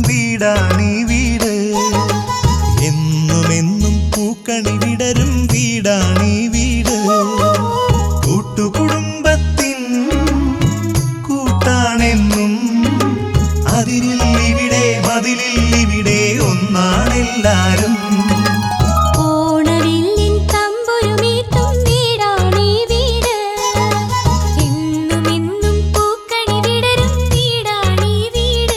വീടാണീ വീട് എന്നുമെന്നും പൂക്കണി വിടരും വീടാണീ വീട് കൂട്ടുകുടുംബത്തിൻ കൂട്ടാണെന്നും അതിരിൽ ഇവിടെ മതിലിൽ ഇവിടെ ഒന്നാണെല്ലാരും ഓണവില്ലിൻ തമ്പുരുമീട്ടും വീടാണീ വീട് എന്നും എന്നും പൂക്കണി വിടരും വീടാണീ വീട്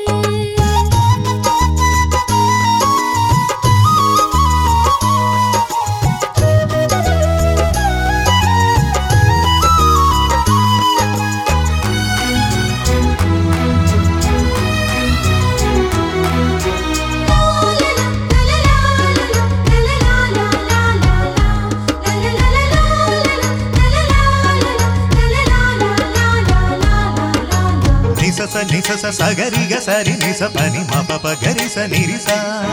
నిసస నిసస సగరిగ సరి నిస పని మప గరిస నిరిస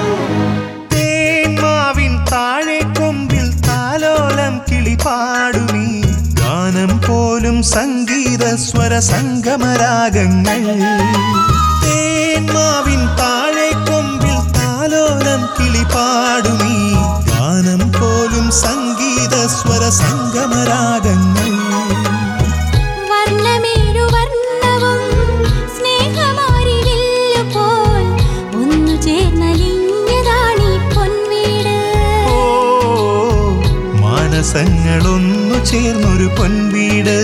തേന്മാവിൻ താഴെ കൊമ്പിൽ താലോലം കിളി പാടുമീ ഗാനം പോലും സംഗീത സ്വര സംഗമരാഗങ്ങൾ തേന്മാവിൻ താഴെ കൊമ്പിൽ താലോലം കിളി പാടുമീ ഗാനം പോലും സംഗീത സ്വര സംഗമരാഗങ്ങൾ വർണ്ണമേഴു വർണ്ണവും സ്നേഹമാരിവില്ലുപോൽ ഒന്നു ചേർന്നലിഞ്ഞതാണീ പൊൻവീട് ഓ, മാനസങ്ങളൊന്നു ചേർന്നൊരു പൊൻവീട്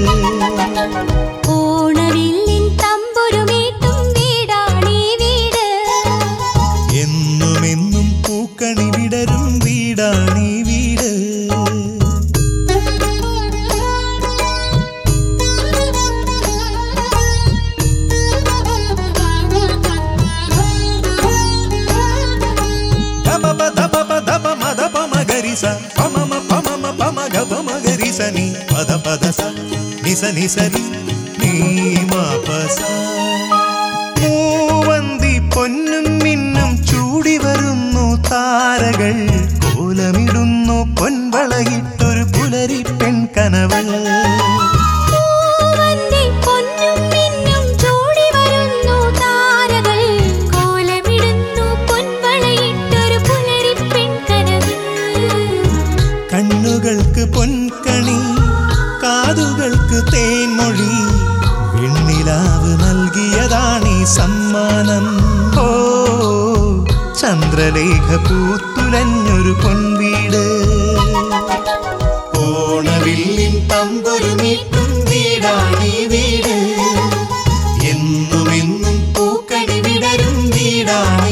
ഓണവില്ലിൻ തമ്പുരുമീട്ടും വീടാണീ വീട് എന്നുമെന്നും പൂക്കണി വിടരും വീടാണീ വീട് ధపప ధపప ధప మదప మగరిస పమమ పమమ పమ గప మగరిస ని పద పద స నిస నిసరి നീ മാപസ മൂവന്തി പൊന്നും മിന്നും ചൂടി വരുന്നു താരകൾ കോലമിടുന്നു പൊൻവളയിട്ടൊരു പുലരി പെൺകനവൾ പൂവന്തി പൊന്നും മിന്നും ചൂടി വരുന്നു താരകൾ കോലമിടുന്നു പൊൻവളയിട്ടൊരു പുലരിപ്പെൺകനവ് കണ്ണുകൾക്ക് പൊൻകണി കാതുകൾക്ക് തേൻമൊഴി വെണ്ണിലാവ് നൽകിയതാണീ സമ്മാനം ഓ ചന്ദ്രലേഖ പൂത്തുലഞ്ഞൊരു പൊൻവീട് ഓണവില്ലിൻ തമ്പൊരുമീട്ടും വീടാണീ വീട് എന്നുമെന്നും പൂക്കടി വിടരും വീടാണ്